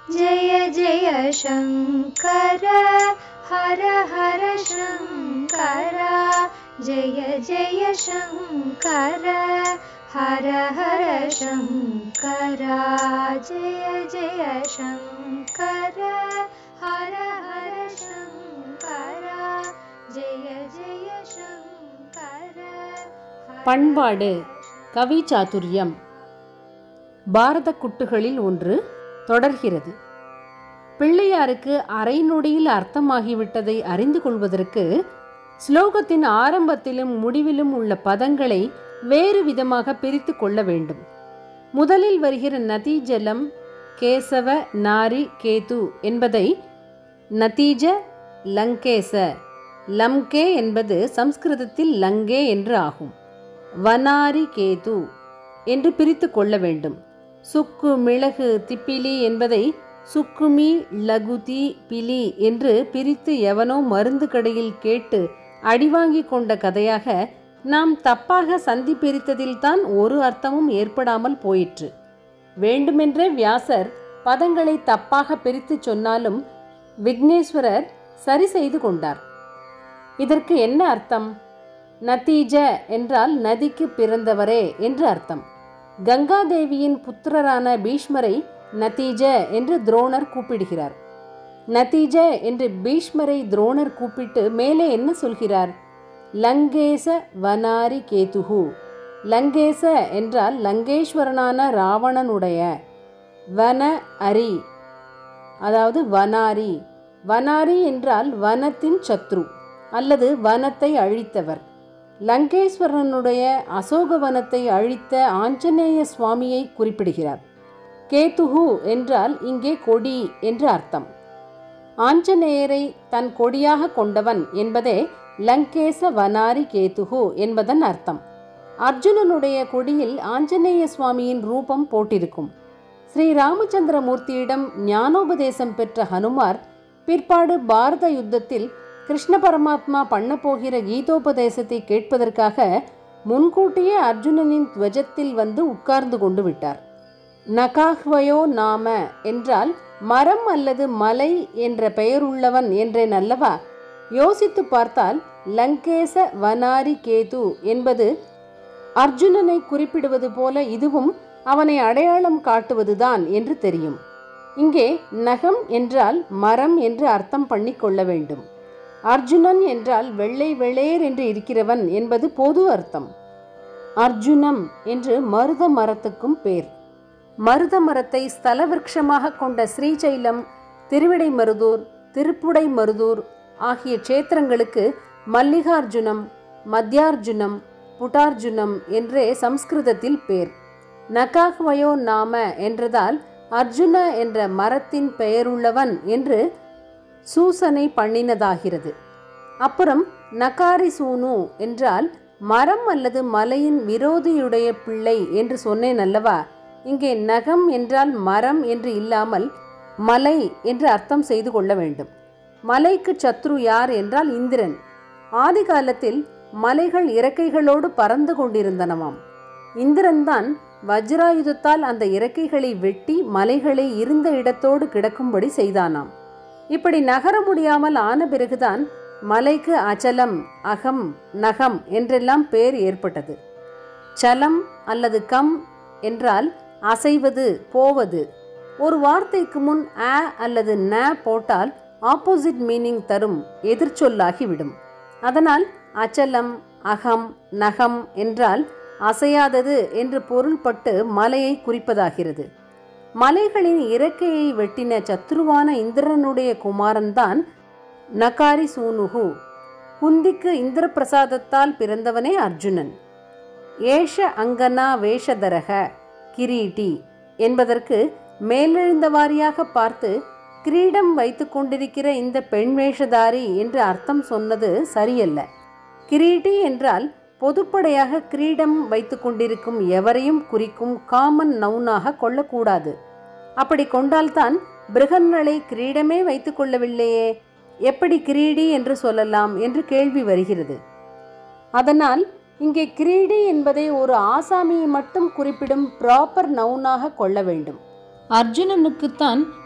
जय जय शङ्कर हर हर शङ्कर जय जय शङ्कर हर हर शङ्कर जय जय शङ्कर हर हर शङ्कर जय जय शङ्कर பண்பாடு கவி சாதுரியம் பாரத குட்டுகளில் ஒன்று தொடர்கிறது பிள்ளையாருக்கு அரை நொடியில் அர்த்தமாகிவிட்டதை அறிந்து கொள்வதற்கு ஸ்லோகத்தின் ஆரம்பத்திலும் முடிவிலும் உள்ள பதங்களை வேறு விதமாக பிரித்து கொள்ள வேண்டும் முதலில் வருகிற நதீஜலம் கேசவ நாரி கேது என்பதை நதீஜ லங்கேச லம்கே என்பது சம்ஸ்கிருதத்தில் லங்கே என்று ஆகும் வனாரி கேது என்று பிரித்து கொள்ள வேண்டும் சுக்கு மிளகு திப்பிலி என்பதை சுக்குமி லகுதி பிலி என்று பிரித்து எவனோ மருந்து கடையில் கேட்டு அடிவாங்கி கொண்ட கதையாக நாம் தப்பாக சந்தி பிரித்ததில்தான் ஒரு அர்த்தமும் ஏற்படாமல் போயிற்று வேண்டுமென்றே வியாசர் பதங்களை தப்பாக பிரித்துச் சொன்னாலும் விக்னேஸ்வரர் சரி செய்து கொண்டார் இதற்கு என்ன அர்த்தம் நதீஜ என்றால் நதிக்கு பிறந்தவரே என்று அர்த்தம் கங்காதேவியின் புத்திரரான பீஷ்மரை நதீஜ என்று துரோணர் கூப்பிடுகிறார் நதீஜ என்று பீஷ்மரை துரோணர் கூப்பிட்டு மேலே என்ன சொல்கிறார் லங்கேச வனாரி கேதுகு லங்கேச என்றால் லங்கேஸ்வரனான ராவணனுடைய வன அரி அதாவது வனாரி வனாரி என்றால் வனத்தின் சத்ரு அல்லது வனத்தை அழித்தவர் லங்கேஸ்வரனுடைய அசோகவனத்தை அழித்த ஆஞ்சநேய சுவாமியை குறிப்பிடுகிறார் கேதுகு என்றால் இங்கே கொடி என்று அர்த்தம் ஆஞ்சநேயரை தன் கொடியாக கொண்டவன் என்பதே லங்கேச வனாரி கேதுகு என்பதன் அர்த்தம் அர்ஜுனனுடைய கொடியில் ஆஞ்சநேய சுவாமியின் ரூபம் போட்டிருக்கும் ஸ்ரீ ராமச்சந்திரமூர்த்தியிடம் ஞானோபதேசம் பெற்ற ஹனுமார் பிற்பாடு பாரத யுத்தத்தில் கிருஷ்ண பரமாத்மா பண்ண போகிற கீதோபதேசத்தை கேட்பதற்காக முன்கூட்டியே அர்ஜுனனின் துவஜத்தில் வந்து உட்கார்ந்து கொண்டு விட்டார் நகாஹ்வயோ நாம என்றால் மரம் அல்லது மலை என்ற பெயருள்ளவன் என்றேன் அல்லவா யோசித்து பார்த்தால் லங்கேச வனாரி கேது என்பது அர்ஜுனனை குறிப்பிடுவது போல இதுவும் அவனை அடையாளம் காட்டுவதுதான் என்று தெரியும் இங்கே நகம் என்றால் மரம் என்று அர்த்தம் பண்ணிக் கொள்ள வேண்டும் அர்ஜுனன் என்றால் வெள்ளை வெளேர் என்று இருக்கிறவன் என்பது பொது அர்த்தம் அர்ஜுனம் என்று மருத மரத்துக்கும் பேர் மருத மரத்தை ஸ்தல விருட்சமாக கொண்ட ஸ்ரீசைலம் திருவிடை மருதூர் திருப்புடை மருதூர் ஆகிய க்ஷேத்திரங்களுக்கு மல்லிகார்ஜுனம் மத்தியார்ஜுனம் புட்டார்ஜுனம் என்றே சம்ஸ்கிருதத்தில் பேர் நகாஹ்வயோ நாம என்றதால் அர்ஜுன என்ற மரத்தின் பெயருள்ளவன் என்று சூசனை பண்ணினதாகிறது அப்புறம் நகாரி சூனு என்றால் மரம் அல்லது மலையின் விரோதியுடைய பிள்ளை என்று சொன்னேன் அல்லவா இங்கே நகம் என்றால் மரம் என்று இல்லாமல் மலை என்று அர்த்தம் செய்து கொள்ள வேண்டும் மலைக்கு சத்ரு யார் என்றால் இந்திரன் ஆதி காலத்தில் மலைகள் இறக்கைகளோடு பறந்து கொண்டிருந்தனவாம் இந்திரன்தான் வஜ்ராயுதத்தால் அந்த இறக்கைகளை வெட்டி மலைகளை இருந்த இடத்தோடு கிடக்கும்படி செய்தானாம் இப்படி நகர முடியாமல் ஆன பிறகுதான் மலைக்கு அச்சலம் அகம் நகம் என்றெல்லாம் பேர் ஏற்பட்டது சலம் அல்லது கம் என்றால் அசைவது போவது ஒரு வார்த்தைக்கு முன் அ அல்லது ந போட்டால் ஆப்போசிட் மீனிங் தரும் எதிர்ச்சொல்லாகிவிடும் அதனால் அச்சலம் அகம் நகம் என்றால் அசையாதது என்று பொருள்பட்டு மலையை குறிப்பதாகிறது மலைகளின் இறக்கையை வெட்டின சத்ருவான இந்திரனுடைய குமாரன்தான் நகாரி சூனுகு குந்திக்கு இந்திர பிரசாதத்தால் பிறந்தவனே அர்ஜுனன் ஏஷ அங்கனா வேஷதரக கிரீட்டி என்பதற்கு மேலெழுந்த வாரியாக பார்த்து கிரீடம் வைத்து கொண்டிருக்கிற இந்த பெண் வேஷதாரி என்று அர்த்தம் சொன்னது சரியல்ல கிரீட்டி என்றால் பொதுப்படையாக கிரீடம் வைத்து கொண்டிருக்கும் எவரையும் குறிக்கும் காமன் நவுனாக கொள்ளக்கூடாது அப்படி கொண்டால்தான் பிருகன்களை கிரீடமே வைத்து கொள்ளவில்லையே எப்படி கிரீடி என்று சொல்லலாம் என்று கேள்வி வருகிறது அதனால் இங்கே கிரீடி என்பதை ஒரு ஆசாமியை மட்டும் குறிப்பிடும் ப்ராப்பர் நவுனாக கொள்ள வேண்டும் அர்ஜுனனுக்குத்தான்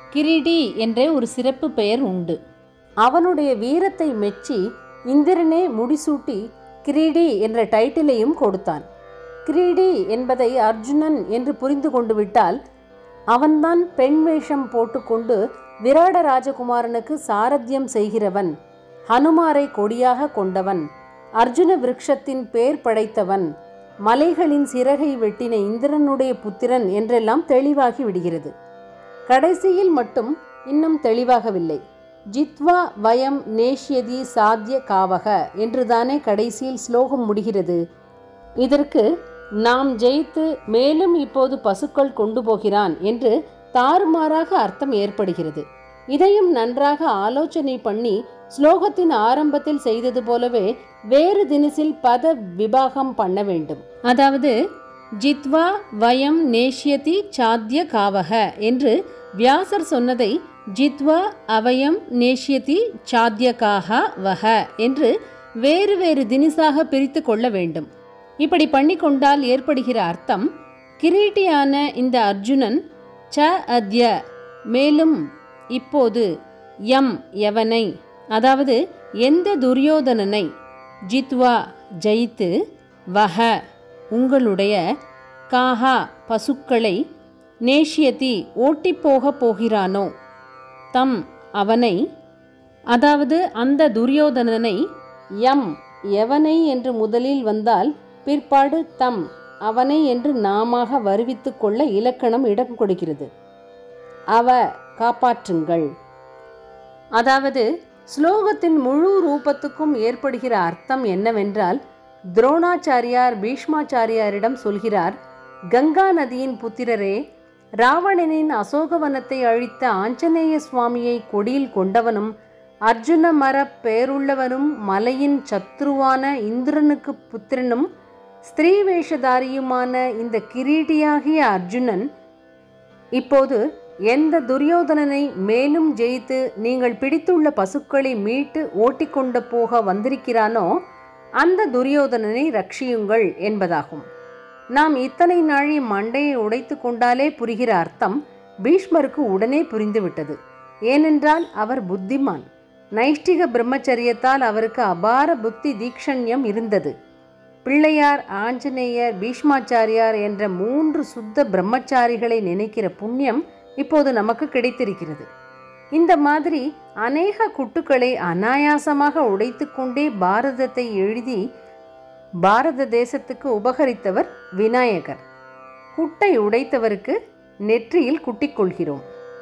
கிரீடி என்ற ஒரு சிறப்பு பெயர் உண்டு அவனுடைய வீரத்தை மெச்சி இந்திரனே முடிசூட்டி கிரீடி என்ற டைட்டிலையும் கொடுத்தான் கிரீடி என்பதை அர்ஜுனன் என்று புரிந்து கொண்டு விட்டால் அவன்தான் பெண் வேஷம் போட்டுக்கொண்டு விராட ராஜகுமாரனுக்கு சாரத்தியம் செய்கிறவன் ஹனுமாரை கொடியாக கொண்டவன் அர்ஜுன விருட்சத்தின் பேர் படைத்தவன் மலைகளின் சிறகை வெட்டின இந்திரனுடைய புத்திரன் என்றெல்லாம் தெளிவாகி விடுகிறது கடைசியில் மட்டும் இன்னும் தெளிவாகவில்லை ஜித்வா வயம் நேஷ்யதி சாத்திய காவக என்றுதானே கடைசியில் ஸ்லோகம் முடிகிறது இதற்கு நாம் ஜெயித்து மேலும் இப்போது பசுக்கள் கொண்டு போகிறான் என்று தாறுமாறாக அர்த்தம் ஏற்படுகிறது இதையும் நன்றாக ஆலோசனை பண்ணி ஸ்லோகத்தின் ஆரம்பத்தில் செய்தது போலவே வேறு தினசில் பத விபாகம் பண்ண வேண்டும் அதாவது ஜித்வா வயம் நேஷ்யதி சாத்திய காவக என்று வியாசர் சொன்னதை ஜித்வா அவயம் நேஷ்யதி சாத்தியகாக வக என்று வேறு வேறு தினிசாக பிரித்து கொள்ள வேண்டும் இப்படி பண்ணிக்கொண்டால் ஏற்படுகிற அர்த்தம் கிரீட்டியான இந்த அர்ஜுனன் ச அத்ய மேலும் இப்போது யம் எவனை அதாவது எந்த துரியோதனனை ஜித்வா ஜெயித்து வஹ உங்களுடைய காஹா பசுக்களை நேஷ்யதி ஓட்டிப்போக போகிறானோ தம் அவனை அதாவது அந்த துரியோதனனை யம் எவனை என்று முதலில் வந்தால் பிற்பாடு தம் அவனை என்று நாமாக வருவித்து கொள்ள இலக்கணம் இடம் கொடுக்கிறது அவ காப்பாற்றுங்கள் அதாவது ஸ்லோகத்தின் முழு ரூபத்துக்கும் ஏற்படுகிற அர்த்தம் என்னவென்றால் துரோணாச்சாரியார் பீஷ்மாச்சாரியாரிடம் சொல்கிறார் கங்கா நதியின் புத்திரரே ராவணனின் அசோகவனத்தை அழித்த ஆஞ்சநேய சுவாமியை கொடியில் கொண்டவனும் அர்ஜுன மர பேருள்ளவனும் மலையின் சத்ருவான இந்திரனுக்கு புத்திரனும் ஸ்திரீ வேஷதாரியுமான இந்த கிரீடியாகிய அர்ஜுனன் இப்போது எந்த துரியோதனனை மேலும் ஜெயித்து நீங்கள் பிடித்துள்ள பசுக்களை மீட்டு ஓட்டிக்கொண்டு போக வந்திருக்கிறானோ அந்த துரியோதனனை ரட்சியுங்கள் என்பதாகும் நாம் இத்தனை நாழி மண்டையை உடைத்து கொண்டாலே புரிகிற அர்த்தம் பீஷ்மருக்கு உடனே புரிந்துவிட்டது ஏனென்றால் அவர் புத்திமான் நைஷ்டிக பிரம்மச்சரியத்தால் அவருக்கு அபார புத்தி தீக்ஷண்யம் இருந்தது பிள்ளையார் ஆஞ்சநேயர் பீஷ்மாச்சாரியார் என்ற மூன்று சுத்த பிரம்மச்சாரிகளை நினைக்கிற புண்ணியம் இப்போது நமக்கு கிடைத்திருக்கிறது இந்த மாதிரி அநேக குட்டுக்களை அனாயாசமாக உடைத்துக்கொண்டே பாரதத்தை எழுதி பாரத தேசத்துக்கு உபகரித்தவர் விநாயகர் குட்டை உடைத்தவருக்கு நெற்றியில் குட்டிக்கொள்கிறோம்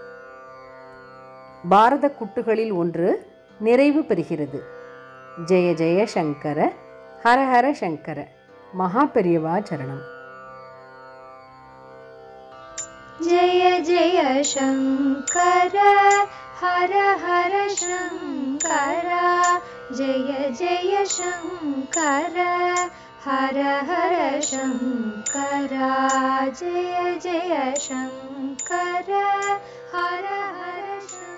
பாரத குட்டுகளில் ஒன்று நிறைவு பெறுகிறது ஜெய ஜெய சங்கர ஹர ஹர சங்கர மகா பெரியவா சரணம் जय जय शङ्कर हर हर शङ्कर जय जय शङ्कर हर हर शङ्कर जय जय शङ्कर हर हर शङ्कर